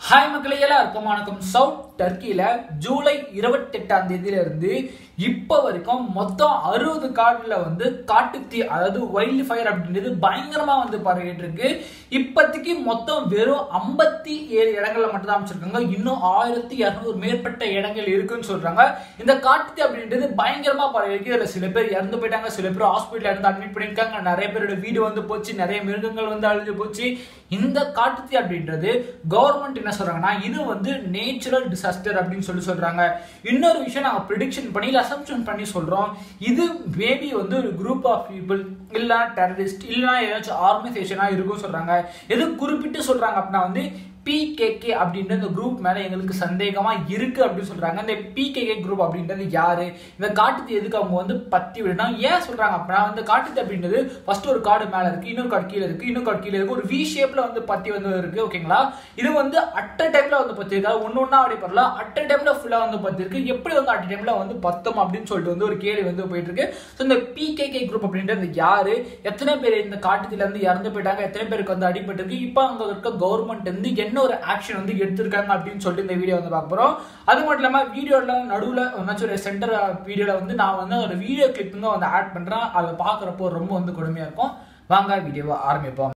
hi மக்களே எல்லாருக்கும் வணக்கம் சவுத் டர்க்கியில ஜூலை இருபத்தெட்டாம் தேதியில இருந்து இப்போ வரைக்கும் மொத்தம் அறுபது காடுல வந்து காட்டுத்தீ அதாவது வைல்டு ஃபயர் அப்படின்றது பயங்கரமா வந்து பரவிட்டு இருக்கு இப்போதைக்கு மொத்தம் வெறும் ஐம்பத்தி ஏழு இடங்கள்ல மட்டும் தான் அமைச்சிருக்காங்க இன்னும் ஆயிரத்தி இரநூறு மேற்பட்ட இடங்கள் இருக்குன்னு சொல்றாங்க இந்த காட்டுத்தீ அப்படின்றது பயங்கரமா பரவி இருக்கு இதுல சில பேர் இறந்து போயிட்டாங்க சில பேர் ஹாஸ்பிட்டல் இருந்து அட்மிட் பண்ணியிருக்காங்க நிறைய பேரோட வீடு வந்து போச்சு நிறைய மிருகங்கள் வந்து அழிஞ்சு போச்சு இந்த காட்டுத்தீ அப்படின்றது கவர்மெண்ட் என்ன சொல்றாங்கன்னா இது வந்து நேச்சுரல் டிசாஸ்டர் அப்படின்னு சொல்லி சொல்றாங்க இன்னொரு விஷயம் நாங்க ப்ரிடிக்ஷன் பண்ணி இல்ல அசம்ஷன் பண்ணி சொல்றோம் இது மேபி வந்து ஒரு குரூப் ஆஃப் பீப்புள் இல்ல டெரரிஸ்ட் இல்லைன்னா ஏதாச்சும் ஆர்கனைசேஷனா இருக்கும் சொல்றாங்க எது குறிப்பிட்டு சொல்றாங்க அப்படின்னா வந்து பிகேகே அப்படின்ற இந்த குரூப் மேல எங்களுக்கு சந்தேகமா இருக்கு அப்படின்னு சொல்றாங்க இந்த பிகேகே குரூப் அப்படின்றது யாரு இந்த காட்டுத்தி எதுக்கு அவங்க வந்து பத்தி விடணும் ஏன் சொல்றாங்க அப்படின்னா இந்த காட்டுத்தி அப்படின்றது ஃபர்ஸ்ட் ஒரு காடு மேல இருக்கு இன்னொரு காடு கீழே இருக்கு இன்னொரு காடு கீழே இருக்கு ஒரு வி ஷேப்ல வந்து பத்தி வந்து இருக்கு ஓகேங்களா இது வந்து அட் டைம்ல வந்து பத்தி இருக்கா ஒன்னு ஒன்னா அப்படி பண்ணலாம் அட் டைம்ல ஃபுல்லா வந்து பத்தி இருக்கு எப்படி வந்து அட் டைம்ல வந்து பத்தும் அப்படின்னு சொல்லிட்டு வந்து ஒரு கேள்வி வந்து போயிட்டு இருக்கு ஸோ இந்த பிகேகே குரூப் அப்படின்றது யாரு எத்தனை பேர் இந்த காட்டுத்தில இருந்து இறந்து போயிட்டாங்க எத்தனை பேருக்கு வந்து அடிபட்டு இருக்கு இப்போ அங்க இருக்க கவர்மெண்ட் வந்து என்ன ஒரு ஆக்ஷன் வந்து எடுத்திருக்காங்க அப்படின்னு சொல்லிட்டு இந்த வீடியோ வந்து பார்க்க போறோம் அது மட்டும் இல்லாம வீடியோல நடுவில் ஏதாச்சும் ஒரு சென்டர் வீடியோல வந்து நான் வந்து ஒரு வீடியோ கிளிப் வந்து வந்து ஆட் பண்றேன் அதை பார்க்குறப்போ ரொம்ப வந்து கொடுமையா இருக்கும் வாங்க வீடியோவை ஆரம்பிப்போம்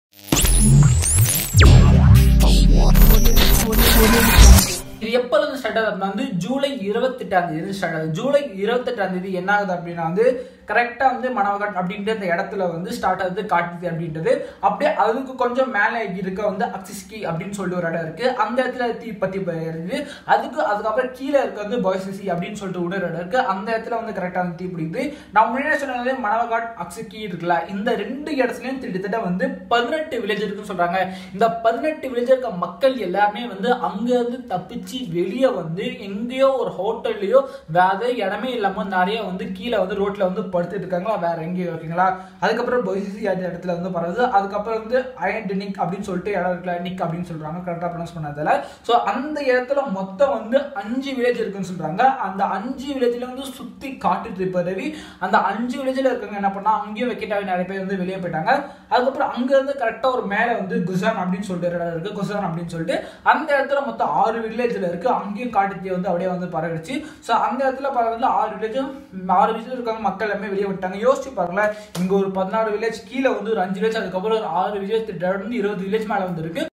இது எப்போ இருந்து ஸ்டார்ட் ஆகுது அப்படின்னா வந்து ஜூலை இருபத்தெட்டாம் தேதி ஸ்டார்ட் ஆகுது ஜூலை இருபத்தெட்டாம் தேதி என்ன ஆகுது அப்படின்னா வந்து கரெக்டாக வந்து மணவகாட் அப்படின்ற அந்த இடத்துல வந்து ஸ்டார்ட் ஆகுது காட்டுது அப்படின்றது அப்படியே அதுக்கு கொஞ்சம் மேலே இருக்க வந்து அக்சிஸ்கி அப்படின்னு சொல்லிட்டு ஒரு இடம் இருக்கு அந்த இடத்துல தீ பத்தி இருக்குது அதுக்கு அதுக்கப்புறம் கீழே இருக்க வந்து பாய்சிசி அப்படின்னு சொல்லிட்டு ஒரு இடம் இருக்கு அந்த இடத்துல வந்து கரெக்டாக வந்து தீ பிடிக்குது நான் முன்னாடி சொன்னது மணவகாட் அக்சிஸ்கி இருக்குல்ல இந்த ரெண்டு இடத்துலயும் கிட்டத்தட்ட வந்து பதினெட்டு வில்லேஜ் இருக்குன்னு சொல்றாங்க இந்த பதினெட்டு வில்லேஜ் இருக்க மக்கள் எல்லாருமே வந்து அங்க இருந்து தப்பிச்சு வெளியே வந்து எங்கேயோ ஒரு ஹோட்டல்லையோ வேற இடமே இல்லாம நிறைய வந்து கீழே வந்து ரோட்ல வந்து படுத்துட்டு இருக்காங்களா வேற எங்கேயோ ஓகேங்களா அதுக்கப்புறம் பொய்சி இடத்துல வந்து பரவுது அதுக்கப்புறம் வந்து அயன்டினிக் அப்படின்னு சொல்லிட்டு இடம் இருக்குல்ல நிக் அப்படின்னு சொல்றாங்க கரெக்டாக ப்ரொனவுன்ஸ் பண்ணதில்ல ஸோ அந்த இடத்துல மொத்தம் வந்து அஞ்சு வில்லேஜ் இருக்குன்னு சொல்றாங்க அந்த அஞ்சு வில்லேஜ்ல வந்து சுத்தி காட்டுது பரவி அந்த அஞ்சு வில்லேஜ்ல இருக்கவங்க என்ன பண்ணா அங்கேயும் வெக்கெட்டாவே நிறைய பேர் வந்து வெளியே போயிட்டாங்க அதுக்கப்புறம் அங்க இருந்து கரெக்டா ஒரு மேல வந்து குசான் அப்படின்னு சொல்லிட்டு ஒரு இடம் இருக்கு குசான் அப்படின்னு சொல்லிட்டு அந்த இடத்துல மொத்தம் ஆறு வில்லேஜ்ல இருக்கு அங்கேயும் காட்டுத்தீ வந்து அப்படியே வந்து பரவிடுச்சு ஸோ அந்த இடத்துல பரவாயில்ல ஆறு வில்லேஜும் ஆறு வில்லேஜ் இருக்காங்க மக்கள் எல்லாமே வெளியே விட்டாங்க யோசிச்சு பாருங்களேன் இங்க ஒரு பதினாறு வில்லேஜ் கீழே வந்து ஒரு அஞ்சு வில்லேஜ் அதுக்கப்புறம் ஒரு ஆறு வில்லேஜ் வந்து இருபது வில்லேஜ் மேல வந்து இருக்கு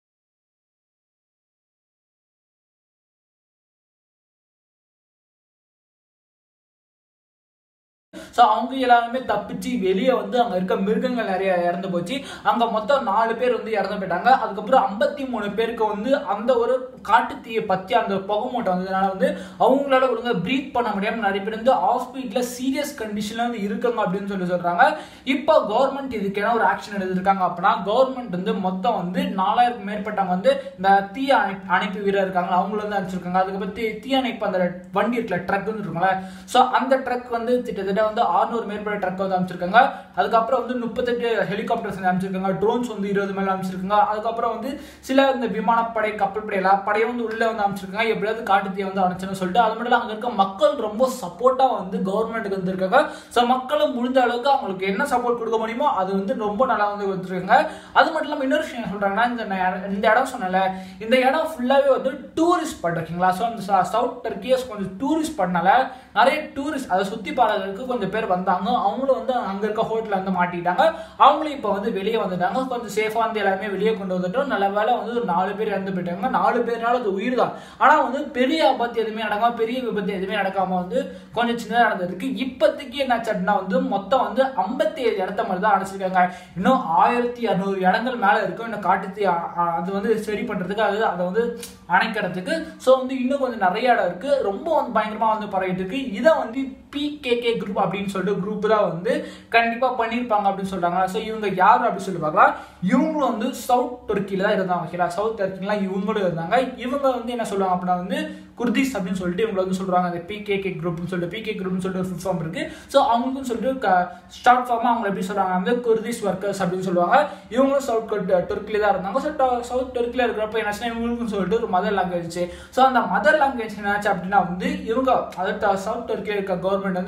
ஸோ அவங்க எல்லாருமே தப்பிச்சு வெளியே வந்து அங்கே இருக்க மிருகங்கள் நிறைய இறந்து போச்சு அங்கே மொத்தம் நாலு பேர் வந்து இறந்து போயிட்டாங்க அதுக்கப்புறம் ஐம்பத்தி மூணு பேருக்கு வந்து அந்த ஒரு காட்டுத்தீயை பற்றி அந்த புகை மூட்டை வந்ததுனால வந்து அவங்களால ஒழுங்கா ப்ரீத் பண்ண முடியாமல் நிறைய பேர் வந்து ஹாஸ்பிட்டலில் சீரியஸ் கண்டிஷனில் வந்து இருக்காங்க அப்படின்னு சொல்லி சொல்கிறாங்க இப்போ கவர்மெண்ட் இதுக்கான ஒரு ஆக்ஷன் எடுத்திருக்காங்க அப்படின்னா கவர்மெண்ட் வந்து மொத்தம் வந்து நாலாயிரம் மேற்பட்டவங்க வந்து இந்த தீ அணை அணைப்பு வீரர் இருக்காங்க அவங்கள வந்து அனுப்பிச்சிருக்காங்க அதுக்கப்புறம் தீ தீ அணைப்பு அந்த வண்டி இருக்குல்ல ட்ரக் வந்து இருக்குங்களா ஸோ அந்த ட்ரக் வந்து கிட்டத்தட்ட வந்து ஆறுநூறு மேற்பட்ட ட்ரக் வந்து அமைச்சிருக்காங்க அதுக்கப்புறம் வந்து முப்பத்தெட்டு ஹெலிகாப்டர்ஸ் வந்து அமைச்சிருக்காங்க ட்ரோன்ஸ் வந்து இருபது மேல அமைச்சிருக்காங்க அதுக்கப்புறம் வந்து சில இந்த விமானப்படை கப்பல் படை எல்லா படையும் வந்து உள்ள வந்து அமைச்சிருக்காங்க எப்படியாவது காட்டுத்தீயை வந்து அணைச்சுன்னு சொல்லிட்டு அது மட்டும் அங்க இருக்க மக்கள் ரொம்ப சப்போர்ட்டா வந்து கவர்மெண்ட்டுக்கு வந்திருக்காங்க ஸோ மக்களும் முடிஞ்ச அளவுக்கு அவங்களுக்கு என்ன சப்போர்ட் கொடுக்க முடியுமோ அது வந்து ரொம்ப நல்லா வந்து வந்துருக்காங்க அது மட்டும் இல்லாமல் இன்னொரு விஷயம் சொல்றாங்கன்னா இந்த இந்த இடம் சொன்னல இந்த இடம் ஃபுல்லாவே வந்து டூரிஸ்ட் ஸ்பாட் ஓகேங்களா ஸோ அந்த சவுத் டர்க்கியஸ் கொஞ்சம் டூரிஸ்ட் பண்ணனால நிறைய டூரிஸ்ட் அதை சுத்தி பார்க்கறதுக்கு கொஞ்சம் பேர் வந்தாங்க அவங்களும் வந்து அங்க இருக்க ஹோட்டல்ல வந்து மாட்டிட்டாங்க அவங்களும் இப்போ வந்து வெளியே வந்துட்டாங்க கொஞ்சம் சேஃபா வந்து எல்லாருமே வெளியே கொண்டு வந்துட்டோம் நல்ல வேலை வந்து ஒரு நாலு பேர் இறந்து போயிட்டாங்க நாலு பேர்னால அது உயிர் தான் ஆனா வந்து பெரிய ஆபத்து எதுவுமே நடக்காம பெரிய விபத்து எதுவுமே நடக்காம வந்து கொஞ்சம் சின்னதாக நடந்திருக்கு இப்போதைக்கு என்னாச்சு அப்படின்னா வந்து மொத்தம் வந்து ஐம்பத்தி ஏழு இடத்த மாதிரி தான் அடைச்சிருக்காங்க இன்னும் ஆயிரத்தி இரநூறு இடங்கள் மேல இருக்கும் இன்னும் காட்டுத்தி அது வந்து சரி பண்றதுக்கு அது அதை வந்து அணைக்கிறதுக்கு ஸோ வந்து இன்னும் கொஞ்சம் நிறைய இடம் இருக்கு ரொம்ப வந்து பயங்கரமா வந்து பரவிட்டு இருக்கு இதை வந்து பிகேகே குரூப் அப்படின்னு சொல்லிட்டு குரூப் தான் வந்து கண்டிப்பா பண்ணியிருப்பாங்க அப்படின்னு சொல்றாங்க ஸோ இவங்க யார் அப்படின்னு சொல்லி பார்க்கலாம் இவங்களும் வந்து சவுத் துருக்கியில தான் இருந்தாங்க ஓகேங்களா சவுத் துருக்கிலாம் இவங்களும் இருந்தாங்க இவங்க வந்து என்ன சொல்லுவாங்க அப்படின்னா வந்து குர்திஸ் அப்படின்னு சொல்லிட்டு இவங்க வந்து சொல்றாங்க அந்த பிகேகே குரூப்னு சொல்லிட்டு பிகே குரூப்னு சொல்லிட்டு ஒரு ஃபுல் ஃபார்ம் இருக்கு ஸோ அவங்களுக்கும் சொல்லிட்டு ஷார்ட் ஃபார்மா அவங்க எப்படி சொல்றாங்க வந்து குர்திஸ் ஒர்க்கர்ஸ் அப்படின்னு சொல்லுவாங்க இவங்களும் சவுத் துருக்கில தான் இருந்தாங்க ஸோ சவுத் துருக்கில இருக்கிறப்ப என்னாச்சுன்னா இவங்களுக்கும் சொல்லிட்டு ஒரு மதர் லாங்குவேஜ் ஸோ அந்த மதர் லாங்குவேஜ் என்னாச்சு அப்படின்னா வந்து இவங்க அதாவது சவுத் துருக்கில இருக்க கவர்மெண்ட் வந்து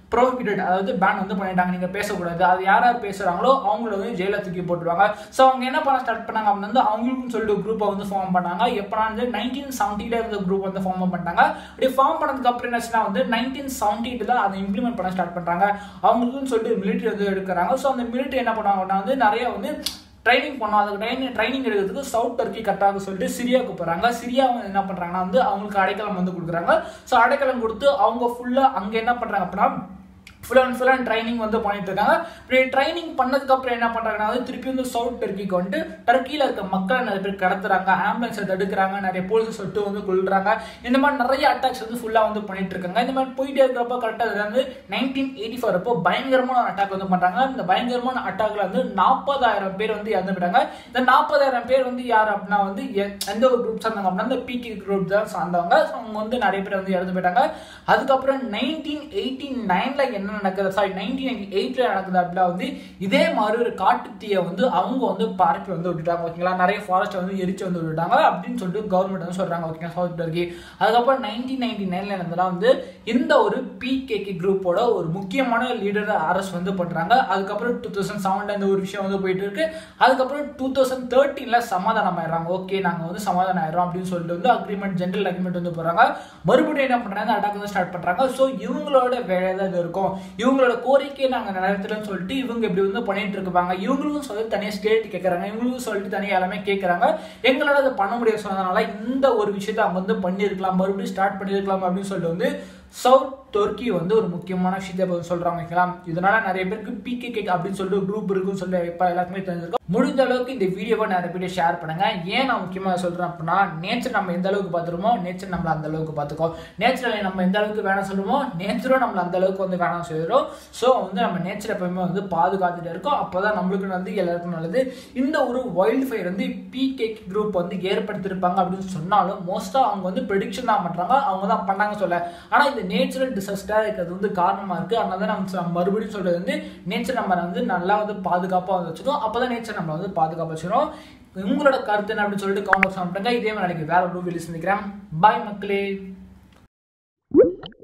ப்ரோஹிபிட்டட் அதாவது பேன் வந்து பண்ணிட்டாங்க நீங்க பேசக்கூடாது அது யார் யார் பேசுறாங்களோ அவங்கள வந்து ஜெயில தூக்கி போட்டுருவாங்க ஸோ அவங்க என்ன பண்ண ஸ்டார்ட் பண்ணாங்க அப்படின்னா வந்து அவங்களுக்கும் சொல்லிட்டு குரூப்பை வந்து ஃபார்ம் பண்ணாங்க எப்பனா வந்து நைன்டீன் செவன்ட்டில இருந்த குரூப் வந்து ஃபார்ம் பண்ணிட்டாங்க அப்படி ஃபார்ம் பண்ணதுக்கு அப்புறம் என்னாச்சுன்னா வந்து நைன்டீன் செவன்ட்டில தான் அதை இம்ப்ளிமெண்ட் பண்ண ஸ்டார்ட் பண்றாங்க அவங்களுக்குன்னு சொல்லிட்டு மிலிட்டரி வந்து எடுக்கிறாங்க ஸோ அந்த மிலிட்டரி என்ன பண்ணுவாங்கன்னா வந்து நிறைய வந்து ட்ரைனிங் பண்ணோம் அதுக்கு ட்ரைனிங் ட்ரைனிங் எடுக்கிறதுக்கு சவுத் டர்க்கி கட்டாக சொல்லிட்டு சிரியாவுக்கு போகிறாங்க சிரியா வந்து என்ன பண்ணுறாங்கன்னா வந்து அவங்களுக்கு அடைக்கலம் வந்து கொடுக்குறாங்க ஸோ அடைக்கலம் கொடுத்து அவங்க ஃபுல்லாக அங்கே என்ன பண்ணுறாங்க அப்படின்னா full and full and training வந்து பண்ணிட்டு இருக்காங்க இப்படி ட்ரைனிங் பண்ணதுக்கு அப்புறம் என்ன பண்றாங்கன்னா வந்து திருப்பி வந்து சவுத் டர்க்கிக்கு வந்துட்டு டர்க்கியில் இருக்க மக்களை நிறைய பேர் கடத்துறாங்க ஆம்புலன்ஸை தடுக்கிறாங்க நிறைய போலீஸ் சொட்டு வந்து கொள்றாங்க இந்த மாதிரி நிறைய அட்டாக்ஸ் வந்து ஃபுல்லாக வந்து பண்ணிட்டு இருக்காங்க இந்த மாதிரி போயிட்டே இருக்கிறப்ப கரெக்டாக வந்து நைன்டீன் எயிட்டி ஃபோர் அப்போ பயங்கரமான ஒரு அட்டாக் வந்து பண்றாங்க இந்த பயங்கரமான அட்டாக்ல வந்து நாற்பதாயிரம் பேர் வந்து இறந்து போயிட்டாங்க இந்த நாற்பதாயிரம் பேர் வந்து யார் அப்படின்னா வந்து எ- எந்த ஒரு குரூப் சார்ந்தவங்க அப்படின்னா இந்த பிகே குரூப் தான் சார்ந்தவங்க ஸோ அவங்க வந்து நிறைய பேர் வந்து இறந்து போயிட்டாங்க அதுக்கப்புறம் நைன்டீன் எயிட்டி நைன்ல என்ன நடக்குது சாரி நைன்டீன் எயிட்டி எயிட்ல நடக்குது அப்படின்னா வந்து இதே மாதிரி ஒரு காட்டு தீயை வந்து அவங்க வந்து பரப்பி வந்து விட்டுட்டாங்க ஓகேங்களா நிறைய ஃபாரஸ்ட் வந்து எரிச்சு வந்து விட்டுட்டாங்க அப்படின்னு சொல்லிட்டு கவர்மெண்ட் வந்து சொல்றாங்க ஓகேங்களா சவுத் டர்க்கி அதுக்கப்புறம் நைன்டீன் நைன்டி நைன்ல நடந்ததெல்லாம் வந்து இந்த ஒரு பிகேகே குரூப்போட ஒரு முக்கியமான லீடர் அரெஸ்ட் வந்து பண்றாங்க அதுக்கப்புறம் டூ தௌசண்ட் செவன்ல இந்த ஒரு விஷயம் வந்து போயிட்டு இருக்கு அதுக்கப்புறம் டூ தௌசண்ட் தேர்ட்டீன்ல சமாதானம் ஆயிடுறாங்க ஓகே நாங்க வந்து சமாதானம் ஆயிடுறோம் அப்படின்னு சொல்லிட்டு வந்து அக்ரிமெண்ட் ஜென்ரல் அக்ரிமெண்ட் வந்து போறாங்க மறுபடியும் என்ன பண்றாங்க அட்டாக் வந்து ஸ்டார்ட் பண்றாங்க ஸோ இவங்களோட வேலை தான் இது இருக்கும் இவங்களோட கோரிக்கையை நாங்க நிறைவேற்றலன்னு சொல்லிட்டு இவங்க இப்படி வந்து பண்ணிட்டு இருப்பாங்க இவங்களுக்கும் சொல்லி தனியா ஸ்டேட் கேட்கறாங்க இவங்களுக்கும் சொல்லிட்டு தனியா எல்லாமே கேட்கறாங்க எங்களால அதை பண்ண முடியாது சொன்னதுனால இந்த ஒரு விஷயத்தை அவங்க வந்து பண்ணியிருக்கலாம் மறுபடியும் ஸ்டார்ட் பண்ணியிருக்கலாம் அப்படின்னு சொல்லிட்டு வந்து சவுத் துர்க்கி வந்து ஒரு முக்கியமான விஷயத்தை இப்ப சொல்றாங்க வைக்கலாம் இதனால நிறைய பேருக்கு பிகே அப்படின்னு சொல்லிட்டு குரூப் இருக்குன்னு சொல்லி இப்ப எல்லாருக்குமே தெரிஞ்சிருக்கும் முடிஞ்ச அளவுக்கு இந்த வீடியோவை நிறைய பேர் ஷேர் பண்ணுங்க ஏன் நான் முக்கியமா சொல்றேன் அப்படின்னா நேச்சர் நம்ம எந்த அளவுக்கு பார்த்துருமோ நேச்சர் நம்மள அந்த அளவுக்கு பார்த்துக்கோ நேச்சரை நம்ம எந்த அளவுக்கு வேணாம் சொல்லுமோ நேச்சரும் நம்மள அந்த அளவுக்கு வந்து வேணாம் சொல்லிடும் ஸோ வந்து நம்ம நேச்சர் எப்பவுமே வந்து பாதுகாத்துட்டு இருக்கோம் அப்போதான் நம்மளுக்கு வந்து எல்லாருக்கும் நல்லது இந்த ஒரு வைல்டு ஃபயர் வந்து பிகே குரூப் வந்து ஏற்படுத்தியிருப்பாங்க அப்படின்னு சொன்னாலும் மோஸ்டா அவங்க வந்து ப்ரெடிக்ஷன் தான் பண்றாங்க அவங்க தான் பண்ணாங்க சொல்ல ஆனா இந்த நேச்சுரல் டிசாஸ்டரா இருக்கிறது வந்து காரணமா இருக்கு அதனால தான் நம்ம சொ- மறுபடியும் சொல்றது வந்து நேச்சர் நம்ம வந்து நல்லா வந்து பாதுகாப்பா வந்து வச்சுக்கோம் அப்பதான் நேச்சர் நம்ம வந்து பாதுகாப்பா வச்சுக்கிறோம் உங்களோட கருத்து என்ன அப்படின்னு சொல்லிட்டு கமெண்ட் பண்ணுங்க இதே மாதிரி நாளைக்கு வேற ஒரு வீடியோ சந்திக்கிறேன் பாய் மக்களே